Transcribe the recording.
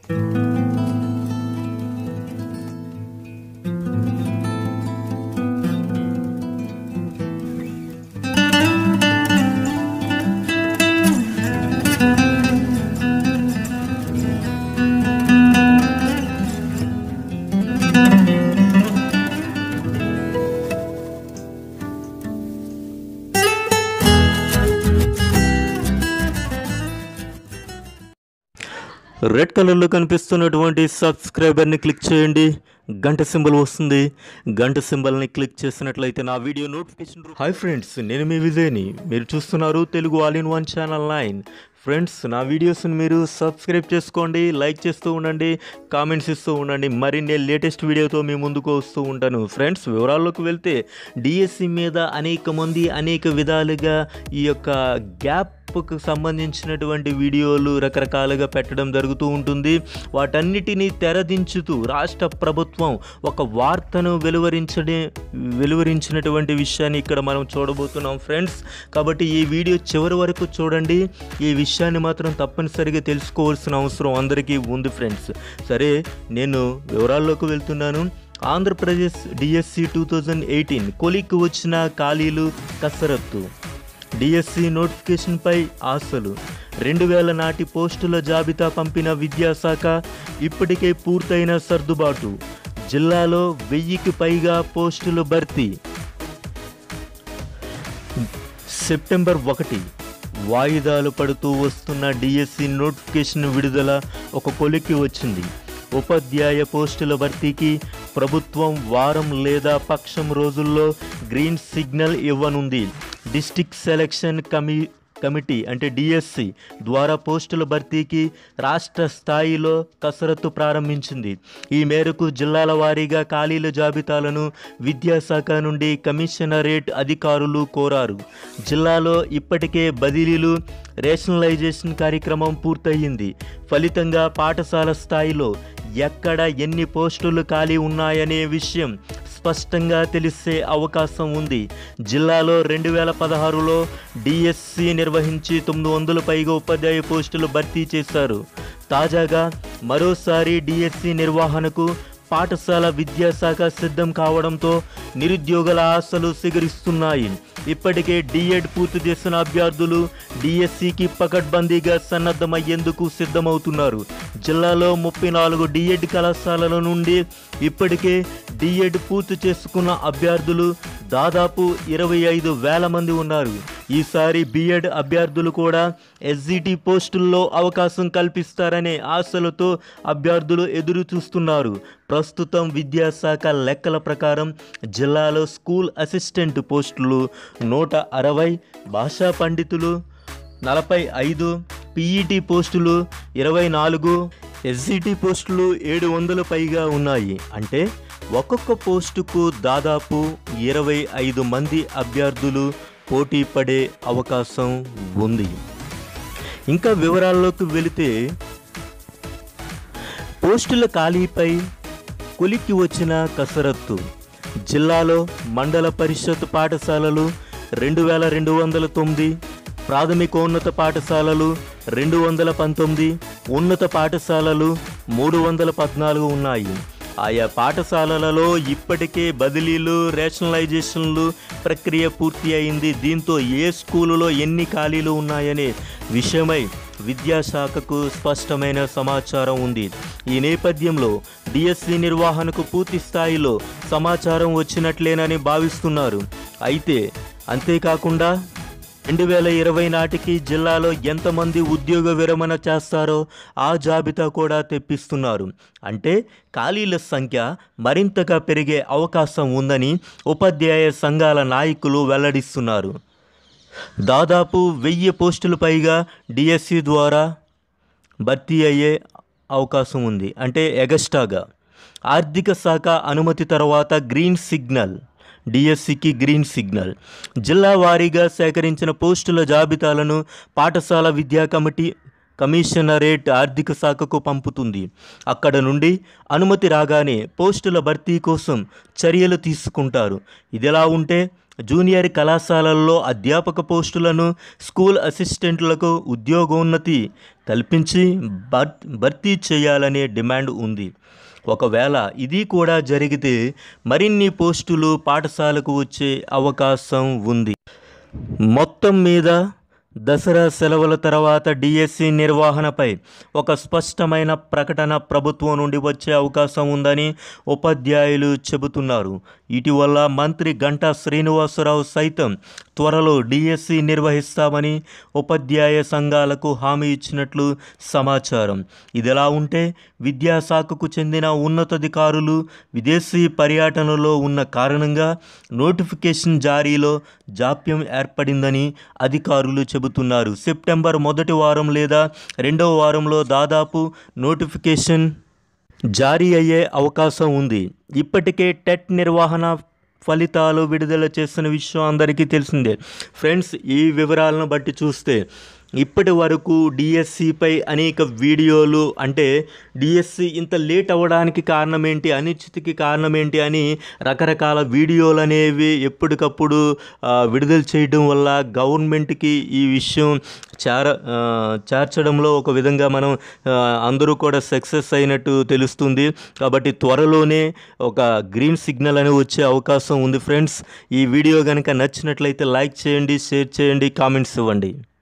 red కలర్లో కనిపిస్తున్నటువంటి సబ్స్క్రైబర్ని click చేయండి గంట సింబల్ వస్తుంది గంట సింబల్ని క్లిక్ చేసినట్లయితే నా వీడియో నోటిఫికేషన్ హాయ్ ఫ్రెండ్స్ నేను మీ విజయ్ని మీరు చూస్తున్నారు Telugu all in one channel nine friends నా వీడియోస్ని మీరు సబ్స్క్రైబ్ చేసుకోండి లైక్ చేస్తూ ఉండండి కామెంట్స్ ఇస్తూ ఉండండి మరిన్ని లేటెస్ట్ వీడియోతో మీ ముందుకు వస్తూ ఉంటాను ఫ్రెండ్స్ వివరాల్లోకి వెళ్తే డిఎస్సి మీద అనేక మంది అనేక విధాలుగా ఈ యొక్క గ్యాప్ కు సంబంధించినటువంటి వీడియోలు రకరకాలుగా పెట్టడం జరుగుతూ ఉంటుంది వాటన్నిటినీ తెరదించుతూ రాష్ట్ర ప్రభుత్వం ఒక వార్తను వెలువరించడే వెలువరించినటువంటి విషయాన్ని ఇక్కడ మనం చూడబోతున్నాం ఫ్రెండ్స్ కాబట్టి ఈ వీడియో చివరి వరకు చూడండి ఈ విషయాన్ని మాత్రం తప్పనిసరిగా తెలుసుకోవాల్సిన అవసరం అందరికీ ఉంది ఫ్రెండ్స్ సరే నేను వివరాల్లోకి వెళ్తున్నాను Andhra Pradesh DSC two thousand eighteen కొలిక్కి వచ్చిన ఖాళీలు కసరత్తు డిఎస్సి నోటిఫికేషన్పై ఆశలు రెండు వేల నాటి పోస్టుల జాబితా పంపిన విద్యాశాఖ ఇప్పటికే పూర్తయిన సర్దుబాటు జిల్లాలో వెయ్యికి పైగా పోస్టుల భర్తీ సెప్టెంబర్ ఒకటి వాయిదాలు పడుతూ వస్తున్న డిఎస్సి నోటిఫికేషన్ విడుదల ఒక కొలిక్కి వచ్చింది ఉపాధ్యాయ పోస్టుల భర్తీకి ప్రభుత్వం వారం లేదా పక్షం రోజుల్లో గ్రీన్ సిగ్నల్ ఇవ్వనుంది డిస్టిక్ సెలక్షన్ కమి కమిటీ అంటే డిఎస్సి ద్వారా పోస్టుల భర్తీకి రాష్ట్ర స్థాయిలో కసరత్తు ప్రారంభించింది ఈ మేరకు జిల్లాల వారీగా ఖాళీల జాబితాలను విద్యాశాఖ నుండి కమిషనరేట్ అధికారులు కోరారు జిల్లాలో ఇప్పటికే బదిలీలు రేషనలైజేషన్ కార్యక్రమం పూర్తయింది ఫలితంగా పాఠశాల స్థాయిలో ఎక్కడ ఎన్ని పోస్టులు ఖాళీ ఉన్నాయనే విషయం స్పష్టంగా తెలిసే అవకాశం ఉంది జిల్లాలో రెండు వేల పదహారులో డిఎస్సి నిర్వహించి తొమ్మిది వందల పైగా ఉపాధ్యాయ పోస్టులు భర్తీ చేశారు తాజాగా మరోసారి డిఎస్సి నిర్వహణకు పాఠశాల విద్యాశాఖ సిద్ధం కావడంతో నిరుద్యోగుల ఆశలు సిగరిస్తున్నాయి ఇప్పటికే డిఎడ్ పూర్తి చేసిన అభ్యర్థులు డిఎస్సికి పకడ్బందీగా సన్నద్ధమయ్యేందుకు సిద్ధమవుతున్నారు జిల్లాలో ముప్పై నాలుగు డిఎడ్ కళాశాలల నుండి ఇప్పటికే డిఎడ్ పూర్తి చేసుకున్న అభ్యర్థులు దాదాపు ఇరవై ఐదు వేల మంది ఉన్నారు ఈసారి బిఎడ్ అభ్యర్థులు కూడా ఎస్జిటి పోస్టుల్లో అవకాశం కల్పిస్తారనే ఆశలతో అభ్యర్థులు ఎదురు చూస్తున్నారు ప్రస్తుతం విద్యాశాఖ లెక్కల ప్రకారం జిల్లాలో స్కూల్ అసిస్టెంట్ పోస్టులు నూట అరవై భాషా పండితులు నలభై ఐదు పీఈటీ పోస్టులు ఇరవై నాలుగు ఎస్జిటి పోస్టులు ఏడు వందల పైగా ఉన్నాయి అంటే ఒక్కొక్క పోస్టుకు దాదాపు ఇరవై ఐదు మంది అభ్యర్థులు పోటీ పడే అవకాశం ఉంది ఇంకా వివరాల్లోకి వెళితే పోస్టుల ఖాళీపై కొలిక్కి వచ్చిన కసరత్తు జిల్లాలో మండల పరిషత్ పాఠశాలలు రెండు వేల రెండు వందల తొమ్మిది ప్రాథమికోన్నత పాఠశాలలు రెండు వందల పంతొమ్మిది ఉన్నత పాఠశాలలు మూడు వందల పద్నాలుగు ఉన్నాయి ఆయా పాఠశాలలలో ఇప్పటికే బదిలీలు రేషనలైజేషన్లు ప్రక్రియ పూర్తి అయింది దీంతో ఏ స్కూలులో ఎన్ని ఖాళీలు ఉన్నాయనే విషయమై విద్యాశాఖకు స్పష్టమైన సమాచారం ఉంది ఈ నేపథ్యంలో డిఎస్సి నిర్వహణకు పూర్తి స్థాయిలో సమాచారం వచ్చినట్లేనని భావిస్తున్నారు అయితే అంతేకాకుండా రెండు వేల ఇరవై నాటికి జిల్లాలో ఎంతమంది ఉద్యోగ విరమణ చేస్తారో ఆ జాబితా కూడా తెప్పిస్తున్నారు అంటే ఖాళీల సంఖ్య మరింతగా పెరిగే అవకాశం ఉందని ఉపాధ్యాయ సంఘాల నాయకులు వెల్లడిస్తున్నారు దాదాపు వెయ్యి పోస్టులు పైగా డిఎస్సి ద్వారా భర్తీ అయ్యే అవకాశం ఉంది అంటే ఎగస్టాగా ఆర్థిక శాఖ అనుమతి తర్వాత గ్రీన్ సిగ్నల్ డిఎస్సికి గ్రీన్ సిగ్నల్ జిల్లా వారీగా సేకరించిన పోస్టుల జాబితాలను పాఠశాల విద్యా కమిటీ కమిషనరేట్ ఆర్థిక శాఖకు పంపుతుంది అక్కడ నుండి అనుమతి రాగానే పోస్టుల భర్తీ కోసం చర్యలు తీసుకుంటారు ఇదిలా ఉంటే జూనియర్ కళాశాలల్లో అధ్యాపక పోస్టులను స్కూల్ అసిస్టెంట్లకు ఉద్యోగోన్నతి కల్పించి భర్ భర్తీ చేయాలనే డిమాండ్ ఉంది ఒకవేళ ఇది కూడా జరిగితే మరిన్ని పోస్టులు పాఠశాలకు వచ్చే అవకాశం ఉంది మొత్తం మీద దసరా సెలవుల తర్వాత డిఎస్సి నిర్వహణపై ఒక స్పష్టమైన ప్రకటన ప్రభుత్వం నుండి వచ్చే అవకాశం ఉందని ఉపాధ్యాయులు చెబుతున్నారు ఇటీవల మంత్రి గంటా శ్రీనివాసరావు సైతం త్వరలో డిఎస్సి నిర్వహిస్తామని ఉపాధ్యాయ సంఘాలకు హామీ ఇచ్చినట్లు సమాచారం ఇదిలా ఉంటే విద్యాశాఖకు చెందిన ఉన్నతాధికారులు విదేశీ పర్యటనలో ఉన్న కారణంగా నోటిఫికేషన్ జారీలో జాప్యం ఏర్పడిందని అధికారులు చెబుతున్నారు సెప్టెంబర్ మొదటి వారం లేదా రెండవ వారంలో దాదాపు నోటిఫికేషన్ జారీ అయ్యే అవకాశం ఉంది ఇప్పటికే టెట్ నిర్వహణ ఫలితాలు విడుదల చేసిన విషయం అందరికీ తెలిసిందే ఫ్రెండ్స్ ఈ వివరాలను బట్టి చూస్తే ఇప్పటి వరకు డిఎస్సిపై అనేక వీడియోలు అంటే డిఎస్సి ఇంత లేట్ అవ్వడానికి కారణం ఏంటి అనిశ్చితికి కారణం ఏంటి అని రకరకాల వీడియోలు అనేవి ఎప్పటికప్పుడు ఆ, విడుదల చేయడం వల్ల గవర్నమెంట్కి ఈ విషయం చేర ఆ, చేర్చడంలో ఒక విధంగా మనం ఆ, అందరూ కూడా సక్సెస్ అయినట్టు తెలుస్తుంది కాబట్టి త్వరలోనే ఒక గ్రీన్ సిగ్నల్ అని వచ్చే అవకాశం ఉంది ఫ్రెండ్స్ ఈ వీడియో కనుక నచ్చినట్లయితే లైక్ చేయండి షేర్ చేయండి కామెంట్స్ ఇవ్వండి